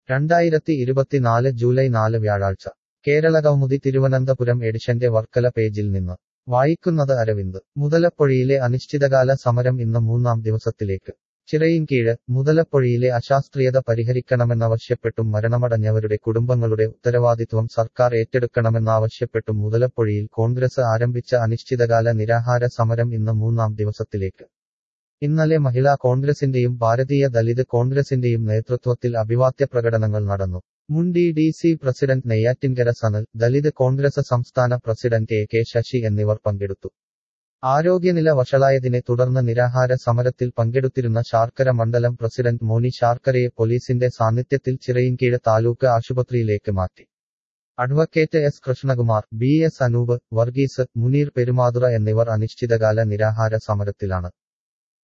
രണ്ടായിരത്തി ഇരുപത്തിനാല് ജൂലൈ നാല് വ്യാഴാഴ്ച കേരള കൗമുദി തിരുവനന്തപുരം എഡിഷന്റെ വർക്കല പേജിൽ നിന്ന് വായിക്കുന്നത് അരവിന്ദ് മുതലപ്പൊഴിയിലെ അനിശ്ചിതകാല സമരം ഇന്ന് മൂന്നാം ദിവസത്തിലേക്ക് ചിറയിൻകീഴ് മുതലപ്പൊഴിയിലെ അശാസ്ത്രീയത പരിഹരിക്കണമെന്നാവശ്യപ്പെട്ടും മരണമടഞ്ഞവരുടെ കുടുംബങ്ങളുടെ ഉത്തരവാദിത്വം സർക്കാർ ഏറ്റെടുക്കണമെന്നാവശ്യപ്പെട്ടും മുതലപ്പൊഴിയിൽ കോൺഗ്രസ് ആരംഭിച്ച അനിശ്ചിതകാല നിരാഹാര സമരം ഇന്ന് മൂന്നാം ദിവസത്തിലേക്ക് ഇന്നലെ മഹിളാ കോൺഗ്രസിന്റെയും ഭാരതീയ ദലിത് കോൺഗ്രസിന്റെയും നേതൃത്വത്തിൽ അഭിവാദ്യ പ്രകടനങ്ങൾ നടന്നു മുൻ D D C president Neyyattinkara Sanal Dalit Congress സംസ്ഥാന പ്രസിഡന്റ് എ കെ ശശി എന്നിവർ പങ്കെടുത്തു ആരോഗ്യനില വഷളായതിനെ തുടർന്ന് നിരാഹാര സമരത്തിൽ പങ്കെടുത്തിരുന്ന ശാർക്കര മണ്ഡലം പ്രസിഡന്റ് മോനി ശാർക്കരയെ പോലീസിന്റെ സാന്നിധ്യത്തിൽ ചിറയിൻകീഴ് താലൂക്ക് ആശുപത്രിയിലേക്ക് മാറ്റി advocate S Krishnakumar B S Anoop Varghese Muneer Perumathura എന്നിവർ അനിശ്ചിതകാല നിരാഹാര സമരത്തിലാണ്